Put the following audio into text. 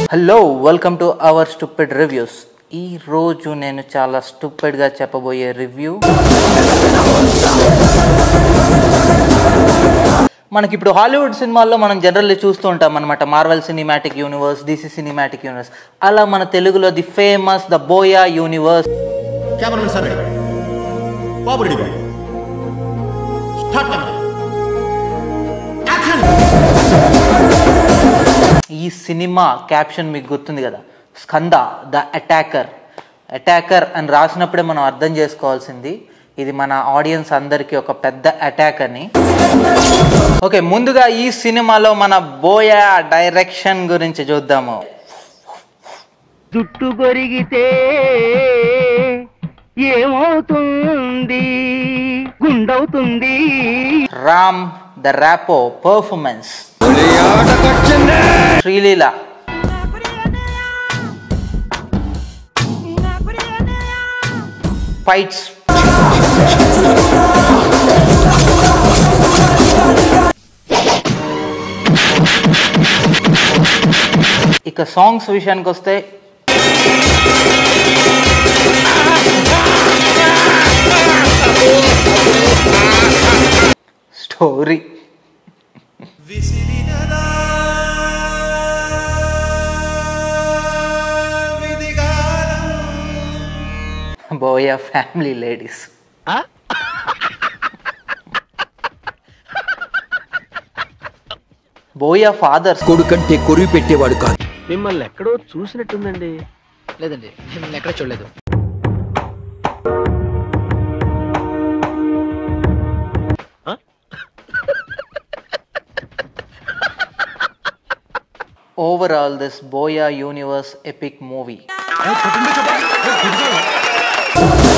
hello welcome to our stupid reviews ఈ రోజు నేను చాలా stupid గా చెప్పబోయే రివ్యూ మనకి ఇప్పుడు హాలీవుడ్ సినిమాల్లో మనం జనరల్లీ చూస్తూ ఉంటాం అనమాట Marvel cinematic universe DC cinematic universe అలా మన తెలుగులో the famous the Boya universe cameraman sir ready బాబు ready boy start camera action ఈ సినిమా క్యాప్షన్ మీకు గుర్తుంది కదా స్కంద ద అటాకర్ అటాకర్ అని రాసినప్పుడే మనం అర్థం చేసుకోవాల్సింది ఇది మన ఆడియన్స్ అందరికీ ఒక పెద్ద అటాక్ అని ఓకే ముందుగా ఈ సినిమాలో మన బోయా డైరెక్షన్ గురించి చూద్దాము జుట్టు కొరిగితే ఏమవుతుంది గుండవుతుంది Ram the Rapo performance Sreeleela fights ఇక సాంగ్స్ విషయానికి వస్తే story Boya family ladies Boya fathers కొడుకంటే కొరివి పెట్టేవాడు కాదు మిమ్మల్ని ఎక్కడో చూసినట్టుందండి లేదండి నేను ఎక్కడ చూడలేదు overall this Boya universe epic movie